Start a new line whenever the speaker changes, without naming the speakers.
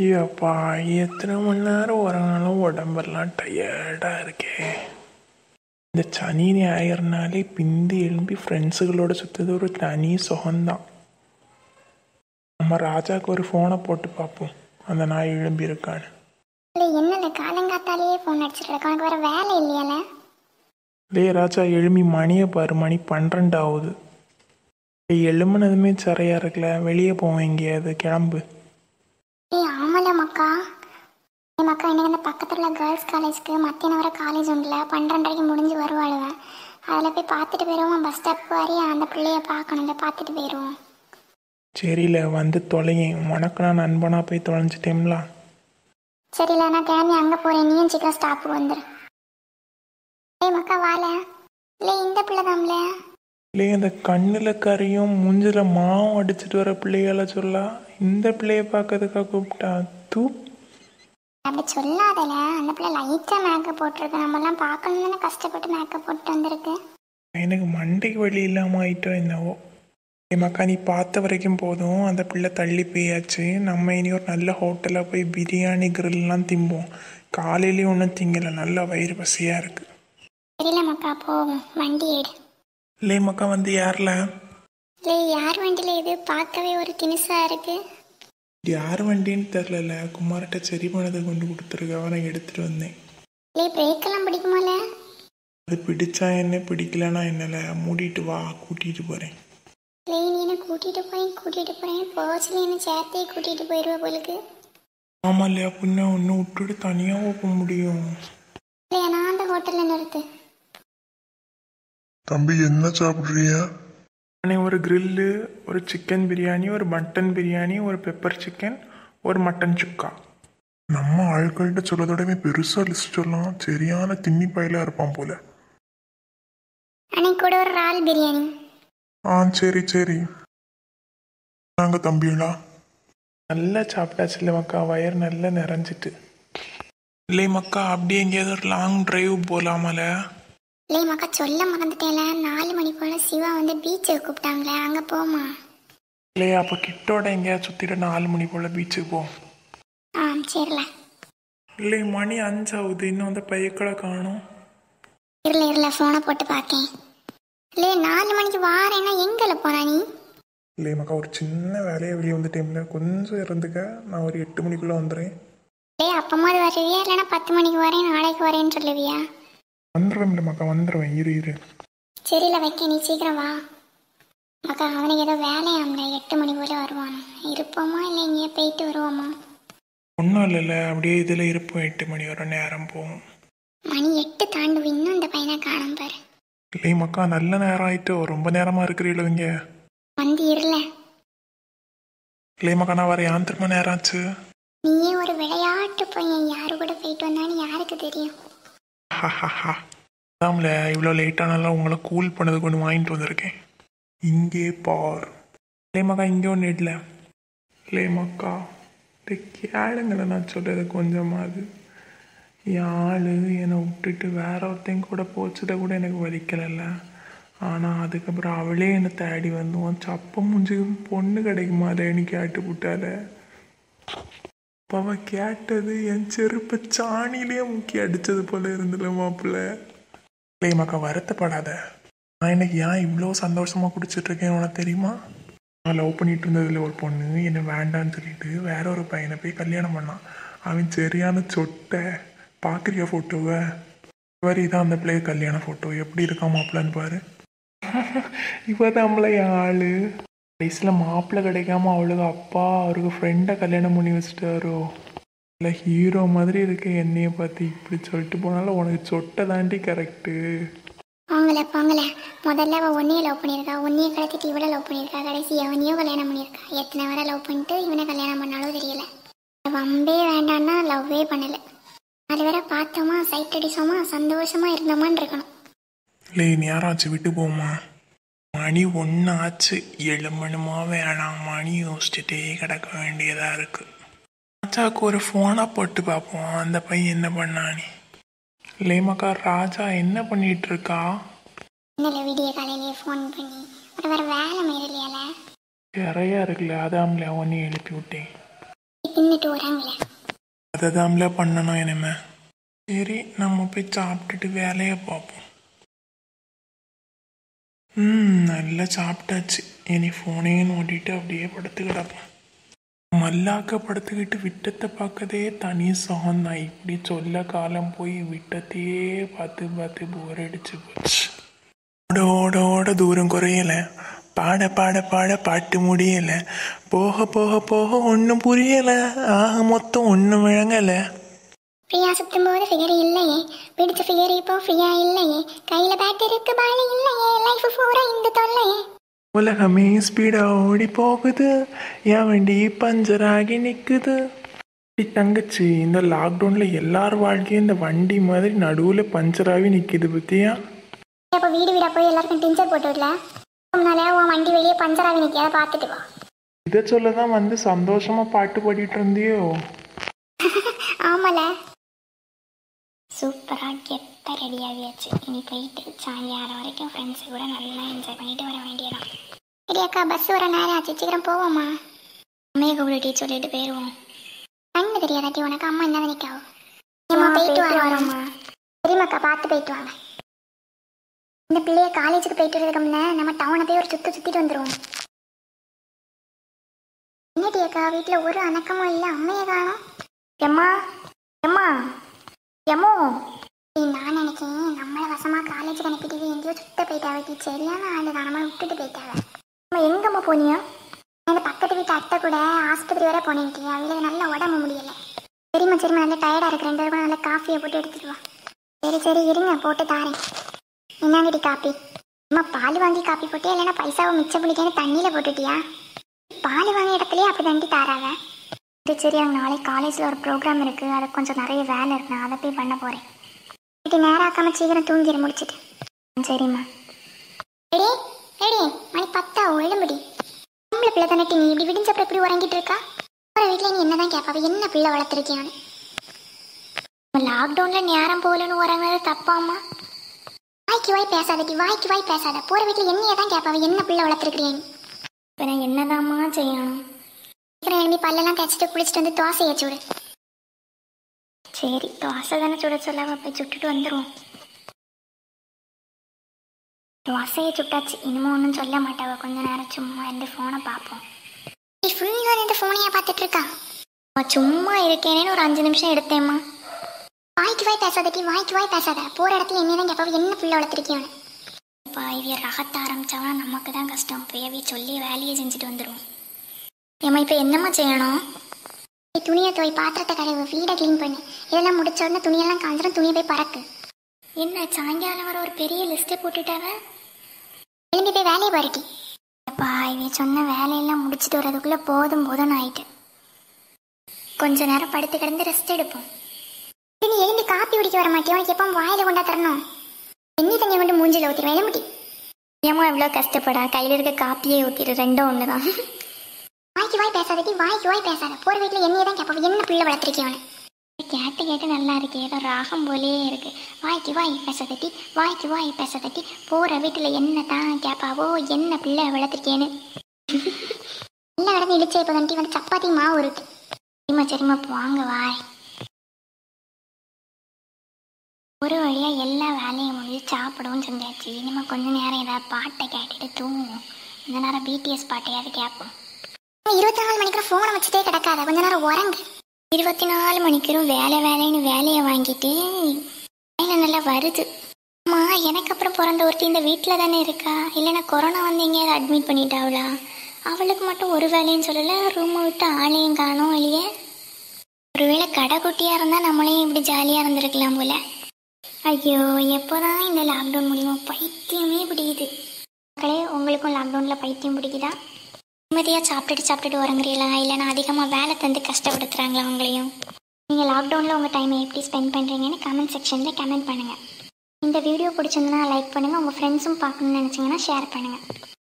ஏப்பா எத்தனை மணி நேரம் உறங்கினாலும் உடம்பெல்லாம் டயர்டாக இருக்கே இந்த சனி ஞாயிறுனாலே பிந்தி எழும்பி ஃப்ரெண்ட்ஸுகளோட சுற்றுறது ஒரு தனி சுகம்தான் நம்ம ராஜாவுக்கு ஒரு ஃபோனை போட்டு பார்ப்போம் அந்த நாய் எழும்பி இருக்கான்னு
இல்லை என்னல காலங்காத்தாலேயே ஃபோன் அடிச்சிட்டு இருக்க உனக்கு வேற வேலை இல்லையால
டே ராஜா எழும்பி மணியை பாரு மணி பன்னிரெண்டு ஆகுது டேய், எழும்புனதுமே சரியா இருக்கல வெளியே போவோம் எங்கேயாவது கிளம்பு
ஏய் ஆமால மக்கா ஏய் மக்கா எனக்கு அந்த பக்கத்தில் உள்ள கேர்ள்ஸ் காலேஜ்க்கு மத்தியானம் வர காலேஜ் உண்டுல பன்னெண்டரைக்கு முடிஞ்சு வருவாளுவேன் அதில் போய் பார்த்துட்டு போயிடுவோம் பஸ் ஸ்டாப் வரி அந்த பிள்ளைய பார்க்கணும்ல பார்த்துட்டு போயிடுவோம்
சரியில்ல வந்து தொலையேன் உனக்கு நான் நண்பனா போய் தொலைஞ்சிட்டேம்ல
சரில நான் கிளம்பி அங்கே போகிறேன் நீயும் சீக்கிரம் ஸ்டாப்புக்கு வந்துடு ஏய் மக்கா வாழ இல்லை இந்த பிள்ளை தான்ல
இல்லை இந்த கண்ணில் கரையும் மூஞ்சில மாவும் அடிச்சிட்டு வர பிள்ளைகள சொல்லா இந்த பிள்ளைய பார்க்கறதுக்காக கூப்பிட்டா தூ
அப்படி சொல்லாதல அந்த பிள்ளை லைட்டாக மேக்கப் போட்டிருக்கு நம்மலாம் பார்க்கணும்னு கஷ்டப்பட்டு மேக்கப் போட்டு வந்திருக்கு
எனக்கு மண்டைக்கு வழி இல்லாமல் ஆயிட்டோ என்னவோ ஏ மக்கா நீ பார்த்த வரைக்கும் போதும் அந்த பிள்ளை தள்ளி போயாச்சு நம்ம இனி ஒரு நல்ல ஹோட்டலில் போய் பிரியாணி கிரில்லாம் திம்போம் காலையிலேயும் ஒன்றும் திங்கலை நல்ல வயிறு பசியாக இருக்குது
தெரியல மக்கா போவோம் வண்டி எடு
இல்லை மக்கா வந்து யாரில்
இல்லை யார் வண்டியில் இது பார்க்கவே ஒரு தினுசா இருக்கு
யார் வண்டின்னு தெரிலல குமார்கிட்ட சரி பண்ணதை கொண்டு கொடுத்துருக்க அவனை எடுத்துகிட்டு வந்தேன்
இல்லை பிரேக்கெல்லாம் பிடிக்குமோல
அது பிடிச்சா என்ன பிடிக்கலனா என்னல மூடிட்டு வா கூட்டிட்டு போறேன்
இல்லை நீ என்ன கூட்டிகிட்டு போய் கூட்டிகிட்டு போகிறேன் போச்சுல என்ன சேர்த்தே கூட்டிகிட்டு போயிடுவா போலுக்கு
ஆமா இல்லையா புண்ணா ஒன்று விட்டுட்டு தனியாக போக முடியும்
இல்லையா நான் அந்த ஹோட்டலில் நிறுத்து
தம்பி என்ன சாப்பிட்றிய
அண்ணே ஒரு கிரில்லு ஒரு சிக்கன் பிரியாணி ஒரு மட்டன் பிரியாணி ஒரு பெப்பர் சிக்கன் ஒரு மட்டன் சுக்கா
நம்ம ஆட்கள்கிட்ட சொல்லதோடவே பெருசா லிஸ்ட் சொல்லலாம் சரியான தின்னி பயலா இருப்பான் போல
அன்னைக்கு கூட ஒரு இறால் பிரியாணி
ஆ சரி சரி நாங்க தம்பிகளா
நல்லா சாப்பிட்டாச்சு இல்லை மக்கா வயிறு நல்லா நிறைஞ்சிட்டு இல்லை மக்கா அப்படியே எங்கேயாவது ஒரு லாங் டிரைவ் போகலாமல
இல்லை மக்கா சொல்ல மறந்துட்டேன்ல நாலு மணி போல் சிவா வந்து பீச்சுக்கு கூப்பிட்டாங்களே அங்கே போமா
இல்லையா அப்போ கிட்டோட எங்கேயாவது சுற்றிட்டு நாலு மணி போல் பீச்சுக்கு போவோம்
ஆ சரில
இல்லை மணி அஞ்சாவது இன்னும் அந்த பையக்கடை காணும்
இருல இருல ஃபோனை போட்டு பார்க்கேன் இல்லை நாலு மணிக்கு வாரேன்னா எங்கே போறா நீ
இல்லை மக்கா ஒரு சின்ன வேலையை வெளியே வந்துட்டேன்ல கொஞ்சம் இருந்துக்க நான் ஒரு எட்டு மணிக்குள்ளே வந்துடுறேன்
டேய் அப்பமாவது வருவியா இல்லைன்னா பத்து மணிக்கு வரேன் நாளைக்கு வரேன்னு சொல்லுவியா
வந்துடுவேன் இல்லை மக்கா வந்துடுவேன் இரு இரு
சரியில்ல வைக்க நீ சீக்கிரம் வா அக்கா அவனுக்கு ஏதோ வேலையாம்ல எட்டு மணி போல வருவான் இருப்போமா இல்லை இங்கேயே போயிட்டு வருவோமா
ஒன்றும் இல்லைல்ல அப்படியே இதில் இருப்போம் எட்டு மணி வரை நேரம் போகும்
மணி எட்டு தாண்டு இன்னும் இந்த பையனை காணும் பாரு
இல்லை மக்கா நல்ல நேரம் ஆயிட்டோ ரொம்ப நேரமாக இருக்கிறீங்களோ இங்கே
வந்து இருல
இல்லை மக்கா நான் வர ஏன் திரும்ப நேரம் ஆச்சு
நீயே ஒரு விளையாட்டு பையன் யாரு கூட போயிட்டு வந்தான்னு யாருக்கு தெரியும்
அதாம்ல இவ்வளோ லேட்டானாலும் உங்களை கூல் பண்ணது கொண்டு வாங்கிட்டு வந்திருக்கேன் இங்கே பார் இல்லை மக்கா இங்கே ஒன்று இல்லை இல்லை மக்கா இந்த கேளுங்களை நான் சொல்கிறது கொஞ்சமாவது என் ஆள் என்னை விட்டுட்டு வேற ஒருத்தையும் கூட போச்சதை கூட எனக்கு வலிக்கலைல்ல ஆனால் அதுக்கப்புறம் அவளே என்னை தேடி வந்துவான் சப்ப மூஞ்சி பொண்ணு கிடைக்குமாடேன்னு கேட்டு விட்டால அப்ப அவ கேட்டது என் செருப்பை சாணியிலேயே முக்கி அடிச்சது போல இருந்துல மாப்பிள்ள இல்லை மக்கா வருத்தப்படாத நான் இன்னைக்கு ஏன் இவ்வளோ சந்தோஷமா குடிச்சிட்டு இருக்கேன் உனக்கு தெரியுமா நான் லவ் பண்ணிட்டு இருந்ததுல ஒரு பொண்ணு என்னை வேண்டான்னு சொல்லிட்டு வேற ஒரு பையனை போய் கல்யாணம் பண்ணான் அவன் சரியான சொட்டை பார்க்குறியா ஃபோட்டோவை இவர் இதான் அந்த பிள்ளைய கல்யாண ஃபோட்டோ எப்படி இருக்கான் மாப்பிள்ளன்னு பாரு இவ தான்ல என் ஆளு கடைசியில் மாப்பிள்ளை கிடைக்காம அவளுக்கு அப்பா அவருக்கு ஃப்ரெண்டை கல்யாணம் பண்ணி வச்சுட்டாரோ இல்லை ஹீரோ மாதிரி இருக்கு என்னைய பார்த்து இப்படி சொல்லிட்டு போனாலும் உனக்கு சொட்டை தாண்டி கரெக்டு
போங்கல போங்கல முதல்ல அவள் ஒன்னையே லவ் பண்ணியிருக்கா உன்னைய கடத்திட்டு இவளை லவ் பண்ணியிருக்கா கடைசி அவனையோ கல்யாணம் பண்ணியிருக்கா எத்தனை வரை லவ் பண்ணிட்டு இவனை கல்யாணம் பண்ணாலும் தெரியல வம்பே வேண்டான்னா லவ்வே பண்ணல அது வரை பார்த்தோமா சைட் அடிச்சோமா சந்தோஷமா இருந்தோமான்னு இருக்கணும்
இல்லை நீ யாராச்சும் விட்டு போமா மணி ஒன்று ஆச்சு எழுமணுமா வேணாம் மணி யோசிச்சுட்டே கிடக்க வேண்டியதாக இருக்கு ராஜாவுக்கு ஒரு ஃபோனாக போட்டு பார்ப்போம் அந்த பையன் என்ன பண்ணானே லேமக்கா ராஜா என்ன பண்ணிட்டு இருக்கா
இன்னல விடிய காலையிலேயே ஃபோன் பண்ணி ஒரு வேற வேலை மீறலையால
நிறையா இருக்குல்ல அதாம்ல அவனையும் எழுப்பி விட்டேன்
தின்னுட்டு வராங்களே
அதை தான்ல பண்ணணும் இனிமே சரி நம்ம போய் சாப்பிட்டுட்டு வேலையை பார்ப்போம் ம் நல்லா சாப்பிட்டாச்சு இனி ஃபோனையும் நோண்டிட்டு அப்படியே படுத்து கிடப்போம் மல்லாக்க படுத்துக்கிட்டு விட்டத்தை பார்க்கதே தனி சுகம் தான் இப்படி சொல்ல காலம் போய் விட்டத்தையே பார்த்து பார்த்து போர் அடிச்சு போச்சு ஓட ஓட ஓட தூரம் குறையல பாட பாட பாட பாட்டு முடியல போக போக போக ஒன்றும் புரியல ஆக மொத்தம் ஒன்றும் விளங்கலை
ஃப்ரீயா சுத்தும் போது ஃபிகர் இல்லையே பிடிச்ச ஃபிகர் இப்போ ஃப்ரீயா இல்லையே கையில பேட் இருக்கு பால் இல்லையே லைஃப் பூரா இந்த தொல்லையே
உலகமே ஸ்பீடா ஓடி போகுது என் வண்டி பஞ்சர் ஆகி நிக்குது டி தங்கச்சி இந்த லாக்டவுன்ல எல்லார் வாழ்க்கையும் இந்த வண்டி மாதிரி நடுவுல பஞ்சர் ஆகி நிக்குது பத்தியா
அப்போ வீடு வீடா போய் எல்லாருக்கும் டிஞ்சர் போட்டு விடல முன்னாலே உன் வண்டி வெளியே பஞ்சராகி நிற்காத பார்த்துட்டு வா
இதை சொல்லதான் வந்து சந்தோஷமா பாட்டு பாடிட்டு இருந்தியோ
ஆமால சூப்பராக கெத்த ரெடி ஆகியாச்சு இனி போயிட்டு சாயங்காலம் வரைக்கும் ஃப்ரெண்ட்ஸு கூட நல்லா என்ஜாய் பண்ணிட்டு வர வேண்டியதான் சரி அக்கா பஸ் வர நேரம் ஆச்சு சீக்கிரம் போவோமா அம்மையை கூப்பிட்டு சொல்லிட்டு போயிடுவோம் கண்ணு தெரியாதாட்டி உனக்கு அம்மா என்ன நினைக்காவோ அம்மா போயிட்டு வரோம்மா சரிம்மாக்கா பார்த்து போயிட்டு வாங்க இந்த பிள்ளைய காலேஜுக்கு போயிட்டு வரதுக்கு முன்னே நம்ம டவுனை போய் ஒரு சுத்து சுத்திட்டு வந்துருவோம் என்னடி அக்கா வீட்டில் ஒரு அணக்கமும் இல்லை அம்மையை காணோம் எம்மா எம்மா எம்மோ ஏய், நான் நினைச்சேன் நம்மளை வசமா காலேஜுக்கு அனுப்பிட்டு எங்கேயோ சுத்த போயிட்டாவ டீ சரியான ஆளு தான் நம்மளை விட்டுட்டு போயிட்டாவ அம்மா எங்கம்மா போனியா அந்த பக்கத்து வீட்டு அத்தை கூட ஆஸ்பத்திரி வரை போனேன் டீ அவங்களுக்கு நல்ல உடம்பு முடியல சரிம்மா சரிம்மா நல்லா டயர்டாக இருக்கு ரெண்டு பேரும் நல்லா காஃபியை போட்டு எடுத்துட்டு வா சரி சரி இருங்க போட்டு தாரேன் என்னங்கடி காப்பி அம்மா பால் வாங்கி காப்பி போட்டியா இல்லைன்னா பைசாவை மிச்சம் பிடிக்கன்னு தண்ணியில் போட்டுட்டியா பால் வாங்கிய இடத்துலயே அப்படி தண்டி தாராவ சரி சரி அங்கே நாளைக்கு காலேஜில் ஒரு ப்ரோக்ராம் இருக்குது அதுக்கு கொஞ்சம் நிறைய வேலை இருக்கு நான் அதை போய் பண்ண போகிறேன் இது நேரம் ஆக்காம சீக்கிரம் தூங்கிட முடிச்சிட்டு ம், சரிம்மா எடி எடி மணி பத்தாவும் எழும்புடி நம்மள பிள்ளை தானே நீ இப்படி விடிஞ்சப்ப எப்படி உறங்கிட்டு இருக்கா அப்புறம் வீட்டில் நீ என்னதான் கேட்பாவ என்ன பிள்ளை வளர்த்துருக்கியான்னு லாக்டவுனில் நேரம் போகலன்னு உறங்குறது தப்பாம்மா வாய்க்கு வாய் பேசாதடி வாய்க்கு வாய் பேசாத போகிற வீட்டில் என்னையே தான் கேட்பாவ என்ன பிள்ளை வளர்த்துருக்கிறேன் இப்போ நான் என்னதாம்மா செய்யணும் சீக்கிரம் எழுப்பி பல்லெல்லாம் தேய்ச்சிட்டு குளிச்சுட்டு வந்து தோசை ஏற்றி விடு சரி தோசை தானே சுட சொல்ல போய் சுட்டுட்டு வந்துடுவோம் தோசையை சுட்டாச்சு இனிமே ஒன்றும் சொல்ல மாட்டாவ கொஞ்ச நேரம் சும்மா இருந்து ஃபோனை பார்ப்போம் ஃபுல்லாக இந்த ஃபோனையா பார்த்துட்டு இருக்கா அவ சும்மா இருக்கேனேன்னு ஒரு அஞ்சு நிமிஷம் எடுத்தேம்மா வாய்க்கு வாய் பேசாதட்டி வாய்க்கு வாய் பேசாத போகிற இடத்துல என்ன தான் கேட்பாவ என்ன பிள்ளை வளர்த்துருக்கியோன்னு இப்போ இவிய ரகத்த ஆரம்பிச்சாவா நமக்கு தான் கஷ்டம் போய் சொல்லி வேலையை செஞ்சுட்டு வந்துடுவோம் ஏம்மா இப்போ என்னம்மா செய்யணும் துணியை துவை பாத்திரத்தை கழுவு வீடை க்ளீன் பண்ணு இதெல்லாம் முடிச்ச உடனே துணியெல்லாம் காஞ்சிடும் துணியை போய் பறக்கு என்ன சாயங்காலம் வர ஒரு பெரிய லிஸ்ட்டை போட்டுட்டாவ எழும்பி போய் வேலையை பாருட்டி அப்பா இவ சொன்ன வேலையெல்லாம் முடிச்சிட்டு வரதுக்குள்ள போதும் போதும்னு ஆயிட்டு கொஞ்ச நேரம் படுத்து கிடந்து ரெஸ்ட் எடுப்போம் இது நீ எழும்பி காப்பி குடிக்க வர மாட்டியா உனக்கு எப்போ வாயில கொண்டா தரணும் எண்ணி தண்ணி கொண்டு மூஞ்சில ஊற்றிடுவேன் எழுமுட்டி ஏமா இவ்வளோ கஷ்டப்படா கையில் இருக்க காப்பியே ஊற்றிடு ரெண்டும் ஒன்று தான் வாய்க்கு வாய் பேசாதடி வாய்க்கு வாய் பேசாத போற வீட்டில் என்னையே தான் கேட்போம் என்ன பிள்ளை வளர்த்துருக்கேன் கேட்டு கேட்டு நல்லா இருக்கு ஏதோ ராகம் போலே இருக்கு வாய்க்கு வாய் பேசாதட்டி வாய்க்கு வாய் பேசாதட்டி போற வீட்டில் என்ன தான் கேட்பாவோ என்ன பிள்ளை வளர்த்துருக்கேன்னு எல்லா இடத்துல இடிச்சே இப்போ தண்டி வந்து சப்பாத்தி மாவு இருக்கு சரிம்மா சரிம்மா வாங்க வாய் ஒரு வழியா எல்லா வேலையும் முடிஞ்சு சாப்பிடவும் செஞ்சாச்சு இனிமே கொஞ்ச நேரம் ஏதாவது பாட்டை கேட்டுட்டு தூங்குவோம் இந்த நேரம் பிடிஎஸ் பாட்டையாவது கேட்போம் இருபத்தி நாலு மணிக்கு ஃபோனை வச்சுட்டே கிடக்காத கொஞ்ச நேரம் உறங்கு இருபத்தி நாலு மணிக்கூறும் வேலை வேலைன்னு வேலையை வாங்கிட்டு வேலை நல்லா வருது அம்மா எனக்கு அப்புறம் பிறந்த ஒருத்தி இந்த வீட்டில் தானே இருக்கா இல்லைன்னா கொரோனா வந்து எங்கேயாவது அட்மிட் பண்ணிட்டாவளா அவளுக்கு மட்டும் ஒரு வேலையும் சொல்லலை ரூமை விட்டு ஆளையும் காணோம் இல்லையே ஒருவேளை கடை குட்டியாக இருந்தால் நம்மளையும் இப்படி ஜாலியாக இருந்திருக்கலாம் போல ஐயோ எப்போதான் இந்த லாக்டவுன் முடியுமோ பைத்தியமே பிடிக்குது மக்களே உங்களுக்கும் லாக்டவுனில் பைத்தியம் பிடிக்குதா நிம்மதியாக சாப்பிட்டுட்டு சாப்பிட்டுட்டு உறங்குறீங்களா இல்லைன்னா அதிகமாக வேலை தந்து கஷ்டப்படுத்துகிறாங்களா உங்களையும் நீங்கள் லாக்டவுனில் உங்கள் டைமை எப்படி ஸ்பெண்ட் பண்ணுறீங்கன்னு கமெண்ட் செக்ஷனில் கமெண்ட் பண்ணுங்கள் இந்த வீடியோ பிடிச்சிருந்தனா லைக் பண்ணுங்கள் உங்கள் ஃப்ரெண்ட்ஸும் பார்க்கணுன்னு நினச்சிங்கன்னா ஷேர் பண்ணுங்கள்